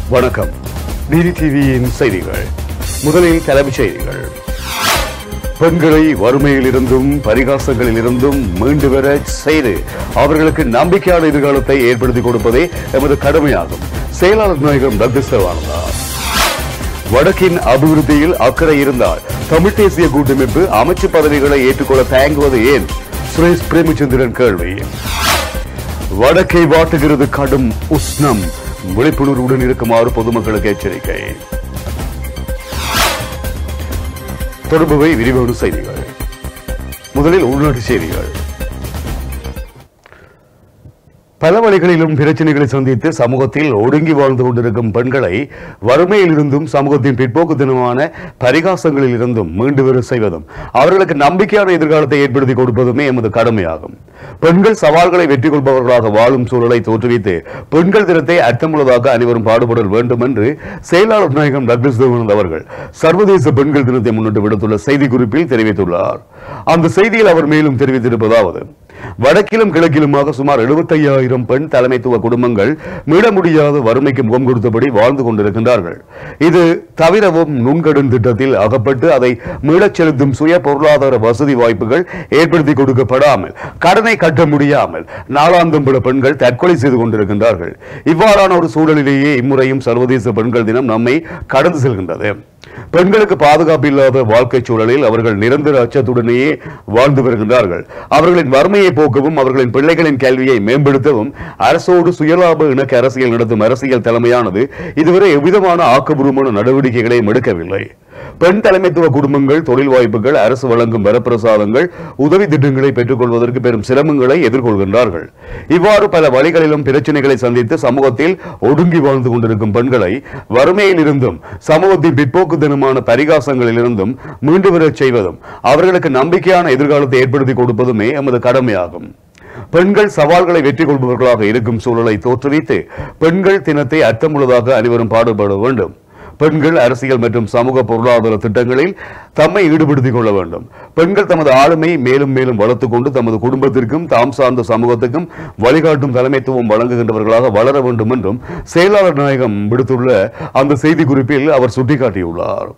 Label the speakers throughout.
Speaker 1: வணக்கம் டிடி டிவியின் செய்திகள் முதலில் தலைமைச் செய்திகள் பெண்களை வறுமையிலிருந்தும் பரிகாசங்களிலிருந்தும் மீண்டு வர செய்து அவர்களுக்கு நம்பிக்கையான எதிர்காலத்தை ஏற்படுத்தி கொடுப்பதே எமது கடமையாகும் செயலாளர் நாயகம் டக்ளஸ் தேவானந்தா வடக்கின் அபிவிருத்தியில் அக்கறை இருந்தால் தமிழ் தேசிய கூட்டமைப்பு அமைச்சு பதவிகளை ஏற்றுக்கொள்ள தயங்குவது ஏன் சுரேஷ் பிரேமச்சந்திரன் கேள்வி வடக்கை வாட்டுகிறது கடும் உஷ்ணம் விழிப்புணர்வுடன் இருக்குமாறு பொதுமக்களுக்கு எச்சரிக்கை தொடர்புவை விரிவான செய்திகள் முதலில் உள்நாட்டு செய்திகள் பல வழிகளிலும் பிரச்சனைகளை சந்தித்து சமூகத்தில் ஒடுங்கி வாழ்ந்து கொண்டிருக்கும் பெண்களை வறுமையில் இருந்தும் சமூகத்தின் பிற்போக்குத்தனமான பரிகாசங்களில் இருந்தும் மீண்டு வர செய்வதும் அவர்களுக்கு நம்பிக்கையான எதிர்காலத்தை ஏற்படுத்தி கொடுப்பதுமே எமது கடமையாகும் பெண்கள் சவால்களை வெற்றி கொள்பவர்களாக வாழும் சூழலை தோற்றுவித்து பெண்கள் தினத்தை அர்த்தமுள்ளதாக அனைவரும் பாடுபடல் வேண்டும் என்று செயலாளர் நாயகம் டக்ளஸ் தேவானந்த் அவர்கள் சர்வதேச பெண்கள் தினத்தை முன்னிட்டு விடுத்துள்ள செய்திக்குறிப்பில் தெரிவித்துள்ளார் அந்த செய்தியில் அவர் மேலும் தெரிவித்திருப்பதாவது வடக்கிலும் கிழக்கிலுமாக சுமார் 75000 பெண் தலைமைத்துவ குடும்பங்கள் மீள முடியாத வறுமைக்கு முகம் கொடுத்தபடி வாழ்ந்து கொண்டிருக்கின்றார்கள் இது தவிரவும் நுண்கடன் திட்டத்தில் அகப்பட்டு அதை மீளச் செலுத்தும் சுய பொருளாதார வசதி வாய்ப்புகள் ஏற்படுத்தி கொடுக்கப்படாமல் கடனை கட்ட முடியாமல் நாளாந்தம் பல பெண்கள் தற்கொலை செய்து கொண்டிருக்கின்றார்கள் இவ்வாறான ஒரு சூழலிலேயே இம்முறையும் சர்வதேச பெண்கள் தினம் நம்மை கடந்து செல்கின்றது பெண்களுக்கு பாதுகாப்பு இல்லாத வாழ்க்கை சூழலில் அவர்கள் நிரந்தர அச்சத்துடனேயே வாழ்ந்து வருகின்றார்கள் அவர்களின் வறுமையை போக்கவும் அவர்களின் பிள்ளைகளின் கல்வியை மேம்படுத்தவும் அரசோடு சுயலாப இணக்க அரசியல் நடத்தும் அரசியல் தலைமையானது இதுவரை எவ்விதமான ஆக்கபூர்வமான நடவடிக்கைகளையும் எடுக்கவில்லை பெண் தலைமைத்துவ குடும்பங்கள் தொழில் வாய்ப்புகள் அரசு வழங்கும் வரப்பிரசாதங்கள் உதவி திட்டங்களை பெற்றுக் கொள்வதற்கு பெரும் சிரமங்களை எதிர்கொள்கின்றார்கள் இவ்வாறு பல வழிகளிலும் பிரச்சனைகளை சந்தித்து சமூகத்தில் ஒடுங்கி வாழ்ந்து கொண்டிருக்கும் பெண்களை வறுமையில் இருந்தும் சமூகத்தின் பிற்போக்குத்தனமான பரிகாசங்களில் இருந்தும் மீண்டு வரச் செய்வதும் அவர்களுக்கு நம்பிக்கையான எதிர்காலத்தை ஏற்படுத்தி கொடுப்பதுமே எமது கடமையாகும் பெண்கள் சவால்களை வெற்றி கொள்பவர்களாக இருக்கும் சூழலை தோற்றுவித்து பெண்கள் தினத்தை அர்த்தமுள்ளதாக அனைவரும் பாடுபட வேண்டும் பெண்கள் அரசியல் மற்றும் சமூக பொருளாதார திட்டங்களில் தம்மை ஈடுபடுத்திக் கொள்ள வேண்டும் பெண்கள் தமது ஆளுமை மேலும் மேலும் வளர்த்துக் கொண்டு தமது குடும்பத்திற்கும் தாம் சார்ந்த சமூகத்துக்கும் வழிகாட்டும் தலைமைத்துவம் வழங்குகின்றவர்களாக வளர வேண்டும் என்றும் செயலாளர் நாயகம் விடுத்துள்ள அந்த செய்திக்குறிப்பில் அவர் சுட்டிக்காட்டியுள்ளார்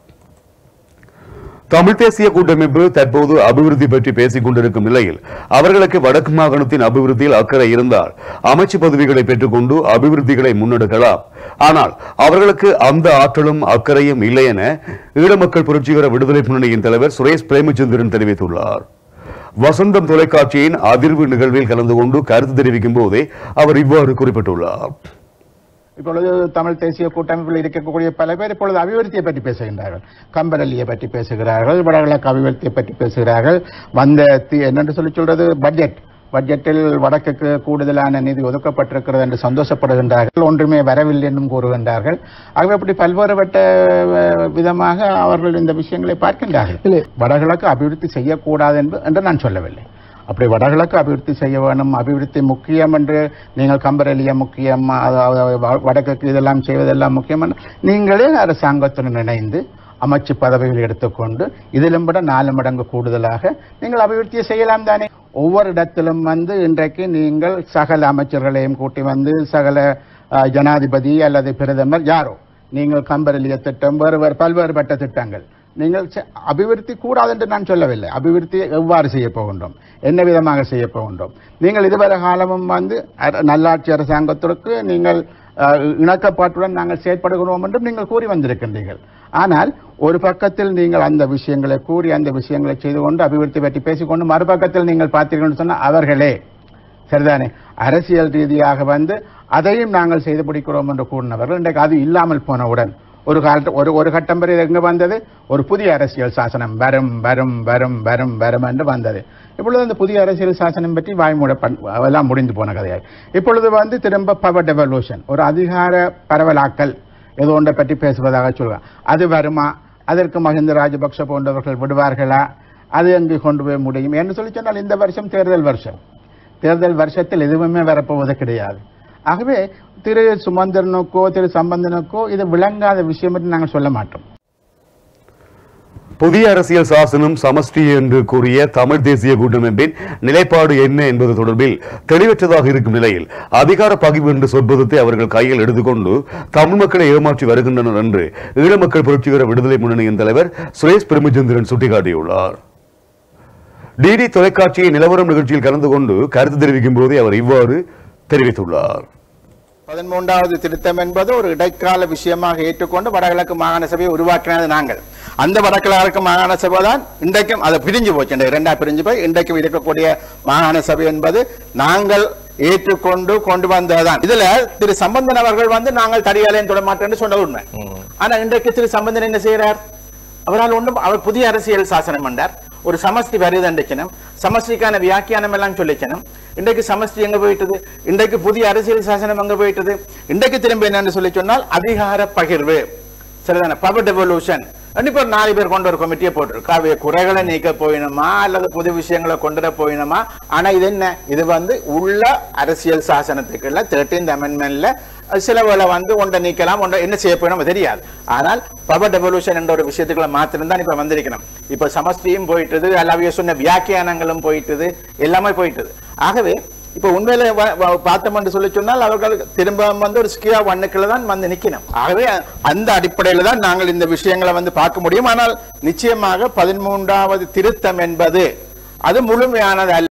Speaker 1: தமிழ் தேசிய கூட்டமைப்பு தற்போது அபிவிருத்தி பற்றி பேசிக் கொண்டிருக்கும் நிலையில் அவர்களுக்கு வடக்கு மாகாணத்தின் அபிவிருத்தியில் அக்கறை இருந்தால் அமைச்சு பதவிகளை பெற்றுக்கொண்டு அபிவிருத்திகளை முன்னெடுக்கலாம் ஆனால் அவர்களுக்கு அந்த ஆற்றலும் அக்கறையும் இல்லை என ஈழமக்கள் புரட்சிகர விடுதலை முன்னணியின் தலைவர் சுரேஷ் பிரேமச்சந்திரன் தெரிவித்துள்ளார் வசந்தம் தொலைக்காட்சியின் அதிர்வு நிகழ்வில் கலந்து கொண்டு கருத்து தெரிவிக்கும் போதே அவர் இவ்வாறு குறிப்பிட்டுள்ளார்
Speaker 2: இப்பொழுது தமிழ் தேசிய கூட்டமைப்பில் இருக்கக்கூடிய பல பேர் இப்பொழுது அபிவிருத்தியை பற்றி பேசுகின்றார்கள் கம்பரலியை பற்றி பேசுகிறார்கள் வடகிழக்கு அபிவிருத்தியை பற்றி பேசுகிறார்கள் வந்த தி- என்னென்று சொல்லி சொல்றது பட்ஜெட் பட்ஜெட்டில் வடக்குக்கு கூடுதலான நிதி ஒதுக்கப்பட்டிருக்கிறது என்று சந்தோஷப்படுகின்றார்கள் ஒன்றுமே வரவில்லை என்றும் கூறுகின்றார்கள் ஆகவே இப்படி பல்வேறுபட்ட அஹ், விதமாக அவர்கள் இந்த விஷயங்களை பார்க்கின்றார்கள் வடகிழக்கு அபிவிருத்தி செய்யக்கூடாது என்று- என்று நான் சொல்லவில்லை அப்படி வடகிழக்கு அபிவிருத்தி செய்ய வேணும் அபிவிருத்தி முக்கியம் என்று நீங்கள் கம்பரெலிய முக்கியம் அதாவது வ- வடக்குக்கு இதெல்லாம் செய்வதெல்லாம் முக்கியம் என்று நீங்களே அரசாங்கத்துடன் இணைந்து அமைச்சு பதவிகள் எடுத்துக்கொண்டு இதிலும் விட நாலு மடங்கு கூடுதலாக நீங்கள் அபிவிருத்தியை செய்யலாம் தானே ஒவ்வொரு இடத்திலும் வந்து இன்றைக்கு நீங்கள் சகல அமைச்சர்களையும் கூட்டி வந்து சகல அஹ், ஜனாதிபதி அல்லது பிரதமர் யாரோ நீங்கள் கம்பரெலிய திட்டம் வேறு வேறு பல்வேறுபட்ட திட்டங்கள் நீங்கள் செ- அபிவிருத்தி கூடாது என்று நான் சொல்லவில்லை அபிவிருத்தியை எவ்வாறு செய்ய போகின்றோம் என்ன விதமாக செய்ய போகின்றோம் நீங்கள் இதுவரை காலமும் வந்து அர- நல்லாட்சி அரசாங்கத்திற்கு நீங்கள் அஹ், இணக்கப்பாட்டுடன் நாங்கள் செயற்படுகிறோம் என்றும் நீங்கள் கூறி வந்திருக்கின்றீர்கள் ஆனால் ஒரு பக்கத்தில் நீங்கள் அந்த விஷயங்களை கூறி அந்த விஷயங்களை செய்து கொண்டு அபிவிருத்தி பற்றி பேசிக்கொண்டு மறுபக்கத்தில் நீங்கள் பார்த்தீர்கள் சொன்னால் அவர்களே சரிதானே அரசியல் ரீதியாக வந்து அதையும் நாங்கள் செய்து பிடிக்கிறோம் என்று கூறினவர்கள் இன்றைக்கு அது இல்லாமல் போனவுடன் ஒரு கால ஒரு ஒரு கட்டம் வரை எங்க வந்தது ஒரு புதிய அரசியல் சாசனம் வரும் வரும் வரும் வரும் வரும் என்று வந்தது இப்பொழுது அந்த புதிய அரசியல் சாசனம் பற்றி வாய்மூட பண் அதெல்லாம் முடிந்து போன கதையாய் இப்பொழுது வந்து திரும்ப பவர் டெவல்யூஷன் ஒரு அதிகார பரவலாக்கல் ஏதோ ஒன்றை பற்றி பேசுவதாக சொல்லுவாங்க அது வருமா அதற்கு மஹிந்த ராஜபக்ஷ போன்றவர்கள் விடுவார்களா அது எங்கு கொண்டு போய் முடியும் என்று சொல்லி சொன்னால் இந்த வருஷம் தேர்தல் வருஷம் தேர்தல் வருஷத்தில் எதுவுமே வரப்போவது கிடையாது ஆகவே திரு சுமந்திரனுக்கோ திரு சம்பந்தனுக்கோ இது விளங்காத விஷயம் என்று நாங்கள் சொல்ல மாட்டோம்
Speaker 1: புதிய அரசியல் சாசனம் சமஷ்டி என்று கூறிய தமிழ் தேசிய கூட்டமைப்பின் நிலைப்பாடு என்ன என்பது தொடர்பில் தெளிவற்றதாக இருக்கும் நிலையில் அதிகார பகிர்வு என்ற சொற்பதத்தை அவர்கள் கையில் எடுத்துக்கொண்டு தமிழ் மக்களை ஏமாற்றி வருகின்றனர் என்று ஈழ மக்கள் புரட்சிகர விடுதலை முன்னணியின் தலைவர் சுரேஷ் பிரேமச்சந்திரன் சுட்டிக்காட்டியுள்ளார் டிடி தொலைக்காட்சியை நிலவரம் நிகழ்ச்சியில் கலந்து கொண்டு கருத்து தெரிவிக்கும் போதே அவர் இவ்வாறு தெரிவித்துள்ளார்
Speaker 2: பதிமூன்றாவது திருத்தம் என்பது ஒரு இடைக்கால விஷயமாக ஏற்றுக்கொண்டு வடகிழக்கு மாகாண சபையை உருவாக்கினது நாங்கள் அந்த வடகிழக்கு மாகாண சபை தான் இன்றைக்கும் அதை பிரிஞ்சு போச்சு இந்த இரண்டா பிரிஞ்சு போய் இன்றைக்கும் இருக்கக்கூடிய மாகாண சபை என்பது நாங்கள் ஏற்றுக்கொண்டு கொண்டு வந்ததுதான் இதுல திரு சம்பந்தன் அவர்கள் வந்து நாங்கள் தடியாலையும் தொட மாட்டோம்னு சொன்னது உண்மை ஆனா இன்றைக்கு திரு சம்பந்தன் என்ன செய்யறார் அவரால் ஒன்றும் அவர் புதிய அரசியல் சாசனம் பண்ணார் ஒரு சமஸ்தி வருதண்டிக்கணும் சமஸ்திக்கான வியாக்கியானம் எல்லாம் சொல்லிக்கணும் இன்றைக்கு சமஸ்தி எங்க போயிட்டது இன்றைக்கு புதிய அரசியல் சாசனம் எங்க போயிட்டது இன்றைக்கு திரும்ப என்னன்னு சொல்லி சொன்னால் அதிகார பகிர்வு சரிதானே பவர் டெவல்யூஷன் கண்டிப்பா ஒரு நாலு பேர் கொண்டு ஒரு கமிட்டியை போட்டிருக்கு அவைய குறைகளை நீக்க போயினுமா அல்லது புது விஷயங்களை கொண்டு வர போயினுமா ஆனா இது என்ன இது வந்து உள்ள அரசியல் சாசனத்துக்குள்ள தேர்ட்டீன்த் அமெண்ட்மெண்ட்ல சிலவுல வந்து ஒன்றை நீக்கலாம் ஒன்றை என்ன செய்ய போய் நம்ம தெரியாது ஆனால் பவர் டெவல்யூஷன் என்ற ஒரு விஷயத்துக்குள்ள மாத்திரம் தான் இப்ப வந்திருக்கணும் இப்ப சமஸ்தியும் போயிட்டது அல்லாவிய சொன்ன வியாக்கியானங்களும் போயிட்டது எல்லாமே போயிட்டது ஆகவே இப்ப உண்மையில வ- வ- பார்த்தோம் என்று சொல்லி சொன்னால் அவர்கள் திரும்ப வந்து ஒரு ஸ்கியா ஒன்னுக்குள்ள தான் வந்து நிக்கணும் ஆகவே அந்த அடிப்படையில தான் நாங்கள் இந்த விஷயங்களை வந்து பார்க்க முடியும் ஆனால் நிச்சயமாக பதிமூன்றாவது திருத்தம் என்பது அது முழுமையானது அல்ல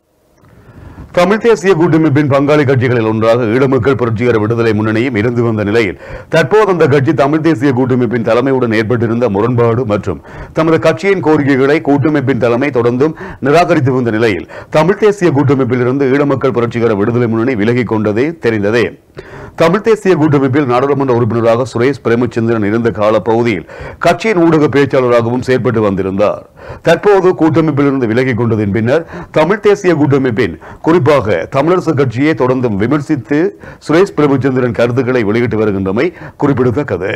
Speaker 1: தமிழ் தேசிய கூட்டமைப்பின் பங்காளி கட்சிகளில் ஒன்றாக ஈழமக்கள் புரட்சிகர விடுதலை முன்னணியும் இருந்து வந்த நிலையில் தற்போது அந்த கட்சி தமிழ் தேசிய கூட்டமைப்பின் தலைமையுடன் ஏற்பட்டிருந்த முரண்பாடு மற்றும் தமது கட்சியின் கோரிக்கைகளை கூட்டமைப்பின் தலைமை தொடர்ந்தும் நிராகரித்து வந்த நிலையில் தமிழ் தேசிய கூட்டமைப்பிலிருந்து ஈழமக்கள் புரட்சிகர விடுதலை முன்னணி விலகிக் கொண்டதே தெரிந்ததே தமிழ் தேசிய கூட்டமைப்பில் நாடாளுமன்ற உறுப்பினராக சுரேஷ் பிரேமச்சந்திரன் இருந்த காலப்பகுதியில் கட்சியின் ஊடக பேச்சாளராகவும் செயற்பட்டு வந்திருந்தார் தற்போது கூட்டமைப்பிலிருந்து விலகிக் கொண்டதின் பின்னர் தமிழ் தேசிய கூட்டமைப்பின் குறிப்பாக தமிழரசு கட்சியை தொடர்ந்தும் விமர்சித்து சுரேஷ் பிரேமச்சந்திரன் கருத்துக்களை வெளியிட்டு வருகின்றமை குறிப்பிடத்தக்கது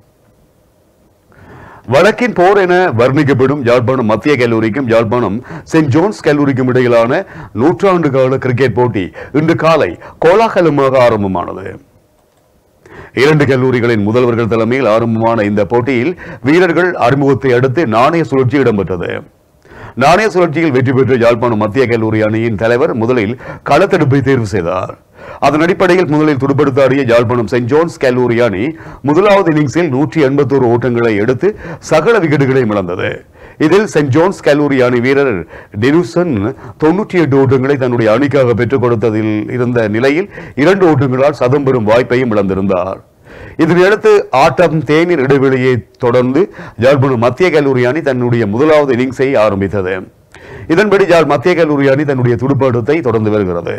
Speaker 1: வழக்கின் போர் என வர்ணிக்கப்படும் யாழ்ப்பாணம் மத்திய கல்லூரிக்கும் யாழ்ப்பாணம் செயின்ட் ஜோன்ஸ் கல்லூரிக்கும் இடையிலான நூற்றாண்டு கால கிரிக்கெட் போட்டி இன்று காலை கோலாகலமாக ஆரம்பமானது இரண்டு கல்லூரிகளின் முதல்வர்கள் தலைமையில் ஆரம்பமான இந்த போட்டியில் வீரர்கள் அறிமுகத்தை அடுத்து நாணய சுழற்சி இடம்பெற்றது நாணய சுழற்சியில் வெற்றி பெற்ற யாழ்ப்பாணம் மத்திய கல்லூரி அணியின் தலைவர் முதலில் களத்தடுப்பை தேர்வு செய்தார் அதன் அடிப்படையில் முதலில் துடுப்படுத்தாடிய யாழ்ப்பாணம் செயின்ட் ஜோன்ஸ் கல்லூரி அணி முதலாவது இன்னிங்ஸில் நூற்றி எண்பத்தோரு ஓட்டங்களை எடுத்து சகல விக்கெட்டுகளையும் இழந்தது இதில் செயின்ட் ஜோன்ஸ் கல்லூரி அணி வீரர் டெனுசன் தொன்னூற்றி எட்டு ஓட்டங்களை தன்னுடைய அணிக்காக பெற்றுக் கொடுத்ததில் இருந்த நிலையில் இரண்டு ஓட்டங்களால் சதம் பெறும் வாய்ப்பையும் இழந்திருந்தார் இதனையடுத்து ஆட்டம் தேநீர் இடைவெளியை தொடர்ந்து யாழ்ப்பாணம் மத்திய கல்லூரி அணி தன்னுடைய முதலாவது இன்னிங்ஸை ஆரம்பித்தது இதன்படி யாழ் மத்திய கல்லூரி அணி தன்னுடைய துடுப்பாட்டத்தை தொடர்ந்து வருகிறது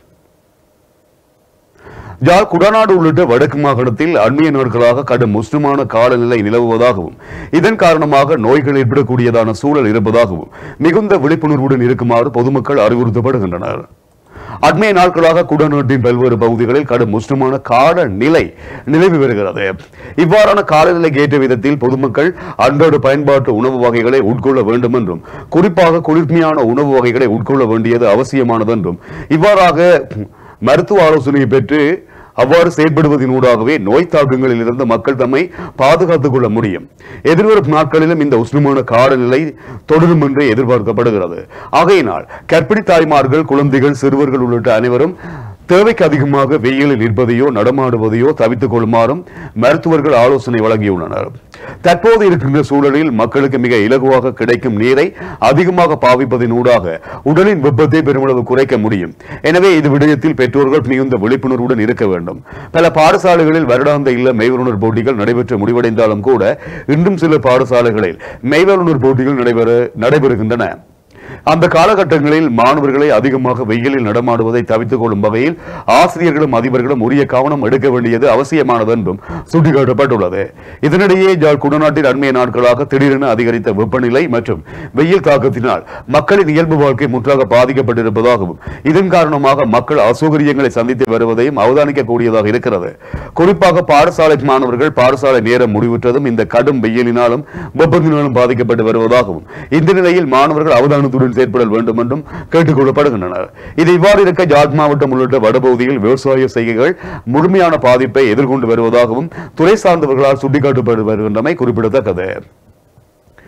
Speaker 1: யாழ் குடநாடு உள்ளிட்ட வடக்கு மாகாணத்தில் அண்மைய நாட்களாக கடும் முஸ்லிமான காலநிலை நிலவுவதாகவும் இதன் காரணமாக நோய்கள் ஏற்படக்கூடியதான சூழல் இருப்பதாகவும் மிகுந்த விழிப்புணர்வுடன் இருக்குமாறு பொதுமக்கள் அறிவுறுத்தப்படுகின்றனர் அண்மைய நாட்களாக குடநாட்டின் பல்வேறு பகுதிகளில் கடும் முஸ்லிமான காலநிலை நிலவி வருகிறது இவ்வாறான காலநிலைக்கு ஏற்ற விதத்தில் பொதுமக்கள் அன்றாட பயன்பாட்டு உணவு வகைகளை உட்கொள்ள வேண்டும் என்றும் குறிப்பாக குளிர்மையான உணவு வகைகளை உட்கொள்ள வேண்டியது அவசியமானது என்றும் இவ்வாறாக மருத்துவ ஆலோசனை பெற்று அவ்வாறு செயற்படுவதனூடாகவே நோய் தாக்கங்களில் இருந்து மக்கள் தம்மை பாதுகாத்துக் கொள்ள முடியும் எதிர்வரும் நாட்களிலும் இந்த உஷ்ணமான காலநிலை தொடரும் என்று எதிர்பார்க்கப்படுகிறது ஆகையினால் கர்ப்பிணி தாய்மார்கள் குழந்தைகள் சிறுவர்கள் உள்ளிட்ட அனைவரும் தேவைக்கு அதிகமாக வெயிலில் நிற்பதையோ நடமாடுவதையோ தவித்துக் கொள்ளுமாறும் மருத்துவர்கள் ஆலோசனை வழங்கியுள்ளனர் தற்போது இருக்கின்ற சூழலில் மக்களுக்கு மிக இலகுவாக கிடைக்கும் நீரை அதிகமாக பாவிப்பதன் ஊடாக உடலின் வெப்பத்தை பெருமளவு குறைக்க முடியும் எனவே இது விடயத்தில் பெற்றோர்கள் மிகுந்த விழிப்புணர்வுடன் இருக்க வேண்டும் பல பாடசாலைகளில் வருடாந்த இல்ல மெய்வல்லுநர் போட்டிகள் நடைபெற்று முடிவடைந்தாலும் கூட இன்றும் சில பாடசாலைகளில் மெய்வல்லுநர் போட்டிகள் நடைபெற நடைபெறுகின்றன அந்த காலகட்டங்களில் மாணவர்களை அதிகமாக வெயிலில் நடமாடுவதை தவித்துக் கொள்ளும் வகையில் ஆசிரியர்களும் அதிபர்களும் உரிய கவனம் எடுக்க வேண்டியது அவசியமானது என்றும் சுட்டிக்காட்டப்பட்டுள்ளது இதனிடையே ஜாழ் குடநாட்டில் அண்மைய நாட்களாக திடீரென அதிகரித்த வெப்பநிலை மற்றும் வெயில் தாக்கத்தினால் மக்களின் இயல்பு வாழ்க்கை முற்றாக பாதிக்கப்பட்டிருப்பதாகவும் இதன் காரணமாக மக்கள் அசௌகரியங்களை சந்தித்து வருவதையும் அவதானிக்க கூடியதாக இருக்கிறது குறிப்பாக பாடசாலை மாணவர்கள் பாடசாலை நேரம் முடிவுற்றதும் இந்த கடும் வெயிலினாலும் வெப்பத்தினாலும் பாதிக்கப்பட்டு வருவதாகவும் இந்த நிலையில் மாணவர்கள் அவதானத்துடன் செயற்பட வேண்டும் என்றும் கேட்டுக் கொள்ளப்படுகின்றனர் இது இவ்வாறு இருக்க ஜாட் மாவட்டம் உள்ளிட்ட வடபகுதியில் விவசாய செய்கைகள் முழுமையான பாதிப்பை எதிர்கொண்டு வருவதாகவும் துறை சார்ந்தவர்களால் சுட்டிக்காட்டப்பட்டு வருகின்றமை குறிப்பிடத்தக்கது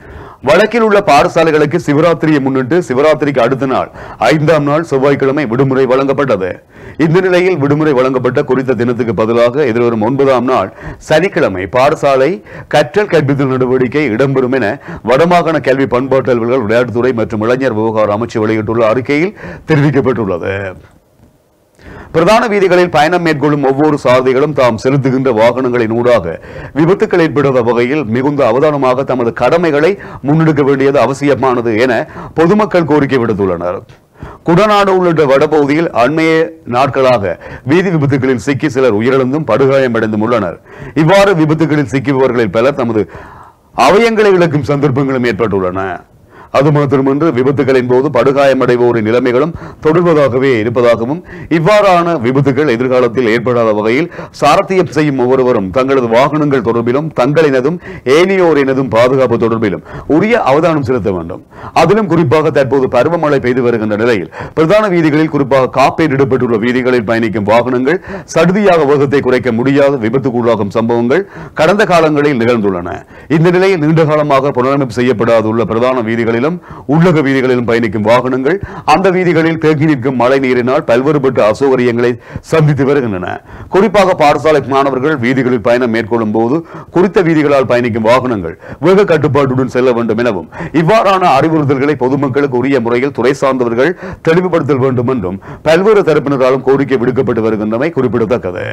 Speaker 1: வடக்கில் உள்ள பாடசாலைகளுக்கு சிவராத்திரியை முன்னிட்டு சிவராத்திரிக்கு அடுத்த நாள் ஐந்தாம் நாள் செவ்வாய்க்கிழமை விடுமுறை வழங்கப்பட்டது இந்த நிலையில் விடுமுறை வழங்கப்பட்ட குறித்த தினத்துக்கு பதிலாக எதிர்வரும் ஒன்பதாம் நாள் சனிக்கிழமை பாடசாலை கற்றல் கற்பித்தல் நடவடிக்கை இடம்பெறும் என வடமாகாண கல்வி பண்பாட்டு அலுவலர்கள் விளையாட்டுத்துறை மற்றும் இளைஞர் விவகார அமைச்சு வெளியிட்டுள்ள அறிக்கையில் தெரிவிக்கப்பட்டுள்ளது பிரதான வீதிகளில் பயணம் மேற்கொள்ளும் ஒவ்வொரு சாரதிகளும் தாம் செலுத்துகின்ற வாகனங்களின் ஊடாக விபத்துக்கள் ஏற்படாத வகையில் மிகுந்த அவதானமாக தமது கடமைகளை முன்னெடுக்க வேண்டியது அவசியமானது என பொதுமக்கள் கோரிக்கை விடுத்துள்ளனர் குடநாடு உள்ளிட்ட வடபகுதியில் அண்மைய நாட்களாக வீதி விபத்துகளில் சிக்கி சிலர் உயிரிழந்தும் படுகாயமடைந்தும் உள்ளனர் இவ்வாறு விபத்துகளில் சிக்கியவர்களில் பலர் தமது அவயங்களை இழக்கும் சந்தர்ப்பங்களும் ஏற்பட்டுள்ளன அது மாத்திரமன்று விபத்துகளின் போது படுகாயமடைவோரின் நிலைமைகளும் தொடர்வதாகவே இருப்பதாகவும் இவ்வாறான விபத்துகள் எதிர்காலத்தில் ஏற்படாத வகையில் சாரத்தியம் செய்யும் ஒவ்வொருவரும் தங்களது வாகனங்கள் தொடர்பிலும் தங்களினதும் ஏனையோரினதும் பாதுகாப்பு தொடர்பிலும் உரிய அவதானம் செலுத்த வேண்டும் அதிலும் குறிப்பாக தற்போது பருவமழை பெய்து வருகின்ற நிலையில் பிரதான வீதிகளில் குறிப்பாக காப்பீடிடப்பட்டுள்ள வீதிகளில் பயணிக்கும் வாகனங்கள் சடுதியாக வேகத்தை குறைக்க முடியாத விபத்துக்குள்ளாகும் சம்பவங்கள் கடந்த காலங்களில் நிகழ்ந்துள்ளன இந்த நிலையில் நீண்ட காலமாக புனரமைப்பு செய்யப்படாதுள்ள பிரதான வீதிகளிலும் உள்ளக வீதிகளிலும் பயணிக்கும் வாகனங்கள் அந்த வீதிகளில் தேங்கி நிற்கும் மழை நீரினால் பல்வேறுபட்ட அசௌகரியங்களை சந்தித்து வருகின்றன குறிப்பாக பாடசாலை மாணவர்கள் வீதிகளில் பயணம் மேற்கொள்ளும் போது குறித்த வீதிகளால் பயணிக்கும் வாகனங்கள் வேக கட்டுப்பாட்டுடன் செல்ல வேண்டும் எனவும் இவ்வாறான அறிவுறுத்தல்களை பொதுமக்களுக்கு உரிய முறையில் துறை சார்ந்தவர்கள் தெளிவுபடுத்தல் வேண்டும் என்றும் பல்வேறு தரப்பினராலும் கோரிக்கை விடுக்கப்பட்டு வருகின்றமை குறிப்பிடத்தக்கது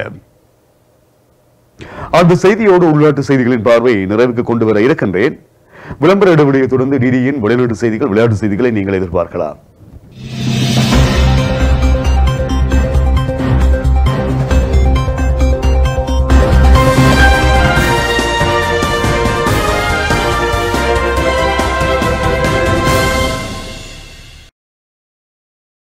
Speaker 1: அந்த செய்தியோடு உள்நாட்டு செய்திகளின் பார்வை நிறைவுக்கு கொண்டு வர இருக்கின்றேன் விளம்பர இடைவெளியை தொடர்ந்து டிடியின் வெளிநாட்டு செய்திகள் விளையாட்டு செய்திகளை நீங்கள் எதிர்பார்க்கலாம்